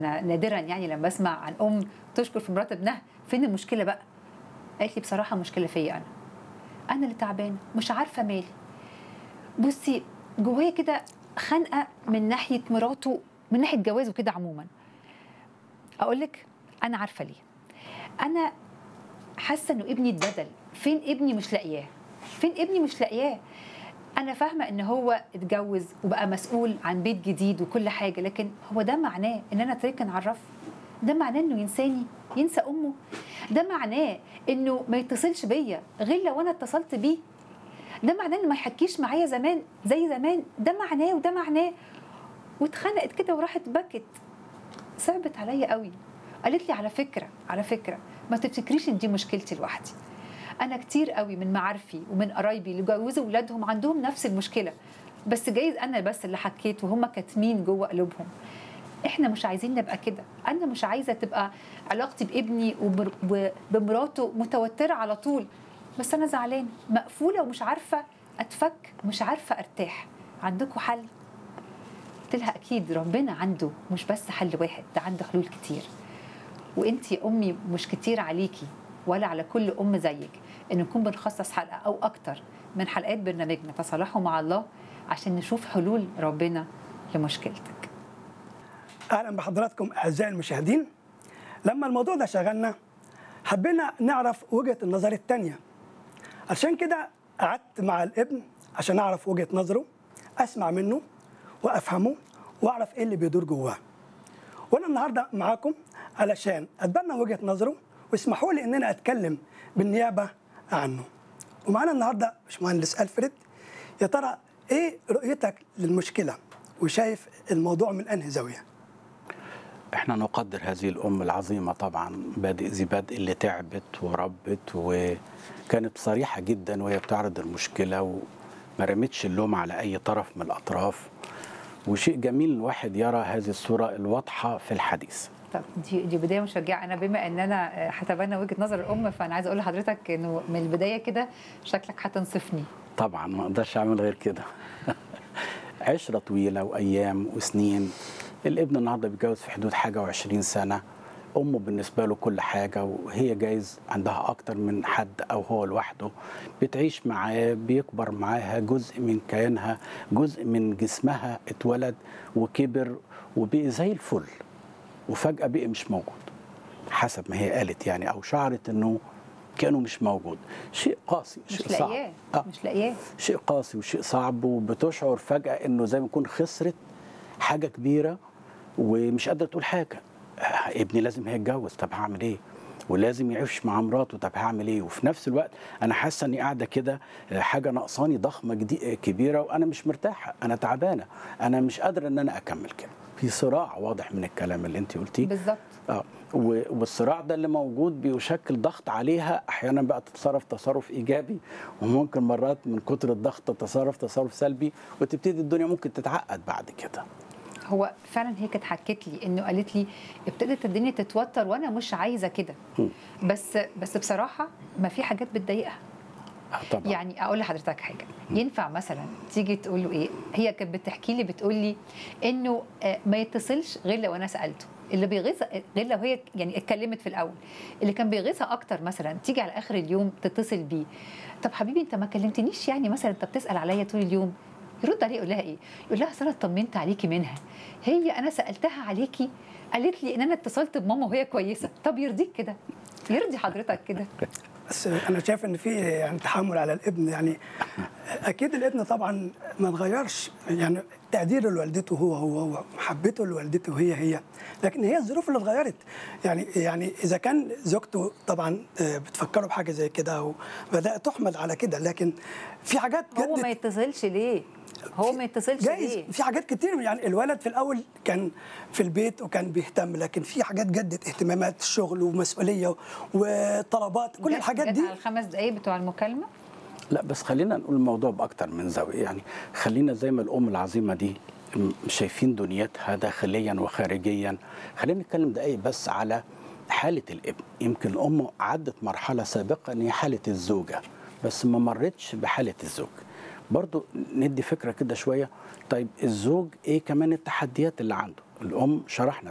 أنا نادرا يعني لما اسمع عن ام تشكر في مرات ابنها فين المشكله بقى قالت لي بصراحه المشكله فيا انا انا اللي تعبانه مش عارفه مالي بصي جوايا كده خنقه من ناحيه مراته من ناحيه جوازه كده عموما اقول لك انا عارفه ليه انا حاسه انه ابني اتبدل فين ابني مش لاقياه فين ابني مش لاقياه انا فاهمه ان هو اتجوز وبقى مسؤول عن بيت جديد وكل حاجه لكن هو ده معناه ان انا اتركن اعرفه ده معناه انه ينساني ينسى امه ده معناه انه ما يتصلش بيا غير لو انا اتصلت بيه ده معناه انه ما يحكيش معايا زمان زي زمان ده معناه وده معناه واتخنقت كده وراحت بكت صعبت عليا قوي قالت لي على فكره على فكره ما تفتكريش ان دي مشكلتي لوحدي انا كتير قوي من معارفي ومن قرايبي اللي جوزوا ولادهم عندهم نفس المشكله بس جايز انا بس اللي حكيت وهم كاتمين جوه قلوبهم احنا مش عايزين نبقى كده انا مش عايزه تبقى علاقتي بابني وبر- وبمراته متوتره على طول بس انا زعلانه مقفوله ومش عارفه اتفك مش عارفه ارتاح عندكم حل قلت لها اكيد ربنا عنده مش بس حل واحد ده عنده حلول كتير وانت يا امي مش كتير عليكي ولا على كل ام زيك ان نكون بنخصص حلقه او اكتر من حلقات برنامجنا تصالحوا مع الله عشان نشوف حلول ربنا لمشكلتك اهلا بحضراتكم اعزائي المشاهدين لما الموضوع ده شغلنا حبينا نعرف وجهه النظر الثانيه عشان كده قعدت مع الابن عشان اعرف وجهه نظره اسمع منه وافهمه واعرف ايه اللي بيدور جواه وانا النهارده معاكم علشان اتبنى وجهه نظره واسمحوا لي ان انا اتكلم بالنيابه عنه ومعانا النهارده باشمهندس الفريد يا ترى ايه رؤيتك للمشكله وشايف الموضوع من انهي زاويه احنا نقدر هذه الام العظيمه طبعا بادئ ذي بدء اللي تعبت وربت وكانت صريحه جدا وهي بتعرض المشكله وما رمتش اللوم على اي طرف من الاطراف وشيء جميل الواحد يرى هذه الصوره الواضحه في الحديث طب دي دي بدايه مشجعه انا بما ان انا هتبنى وجهه نظر الام فانا عايزه اقول لحضرتك انه من البدايه كده شكلك هتنصفني طبعا ما اقدرش اعمل غير كده عشره طويله وايام وسنين الابن النهارده بيتجوز في حدود حاجه وعشرين سنه امه بالنسبه له كل حاجه وهي جايز عندها اكتر من حد او هو لوحده بتعيش معاه بيكبر معاها جزء من كيانها جزء من جسمها اتولد وكبر وبقي زي الفل وفجاه بقي مش موجود حسب ما هي قالت يعني او شعرت انه كانه مش موجود شيء قاسي مش شيء صعب لاقياه آه. مش لاقياه شيء قاسي وشيء صعب وبتشعر فجأة انه زي ما يكون خسرت حاجة كبيرة ومش قادرة تقول حاجة آه، ابني لازم هيتجوز طب هعمل ايه؟ ولازم يعيش مع مراته طب هعمل ايه؟ وفي نفس الوقت انا حاسه اني قاعده كده آه، حاجه ناقصاني ضخمه جدي- كبيره وانا مش مرتاحه انا تعبانه انا مش قادره ان انا اكمل كده في صراع واضح من الكلام اللي انت قلتيه بالظبط اه و- والصراع ده اللي موجود بيشكل ضغط عليها احيانا بقى تتصرف تصرف ايجابي وممكن مرات من كتر الضغط تتصرف تصرف سلبي وتبتدي الدنيا ممكن تتعقد بعد كده هو فعلا هي كانت حكت لي انه قالت لي ابتدت الدنيا تتوتر وانا مش عايزه كده مم. بس بس بصراحه ما في حاجات بتضايقها آه طبعا يعني اقول لحضرتك حاجه ينفع مثلا تيجي تقول له ايه هي كانت بتحكي لي بتقول لي انه آه، ما يتصلش غير لو انا سالته اللي بيغيظها غير لو هي يعني اتكلمت في الاول اللي كان بيغيظها اكتر مثلا تيجي على اخر اليوم تتصل بيه طب حبيبي انت ما كلمتنيش يعني مثلا انت بتسال عليا طول اليوم يرد عليه يقول لها ايه يقول لها أصل انا اطمنت عليكي منها هي انا سالتها عليكي قالت لي ان انا اتصلت بماما وهي كويسه طب يرضيك كده يرضي حضرتك كده بس انا شايف ان في يعني تحمل على الابن يعني اكيد الابن طبعا ما اتغيرش يعني تقديره لوالدته هو هو هو محبته لوالدته هي هي لكن هي الظروف اللي اتغيرت يعني يعني اذا كان زوجته طبعا آه، بتفكره بحاجه زي كده وبدات تحمد على كده لكن في حاجات هو ما جدت يتصلش ليه هو ما يتصلش جايز ليه في حاجات كتير يعني الولد في الاول كان في البيت وكان بيهتم لكن في حاجات جدت اهتمامات الشغل ومسؤوليه وطلبات كل جت- الحاجات جت دي على الخمس دقايق بتوع المكالمه لا بس خلينا نقول الموضوع باكتر من زاويه يعني خلينا زي ما الام العظيمه دي م- شايفين دنيتها داخليا وخارجيا خلينا نتكلم دقايق بس على حاله الابن يمكن الام عدت مرحله سابقه ان هي حاله الزوجه بس ما مرتش بحاله الزوج برضو ندي فكره كده شويه طيب الزوج ايه كمان التحديات اللي عنده الام شرحنا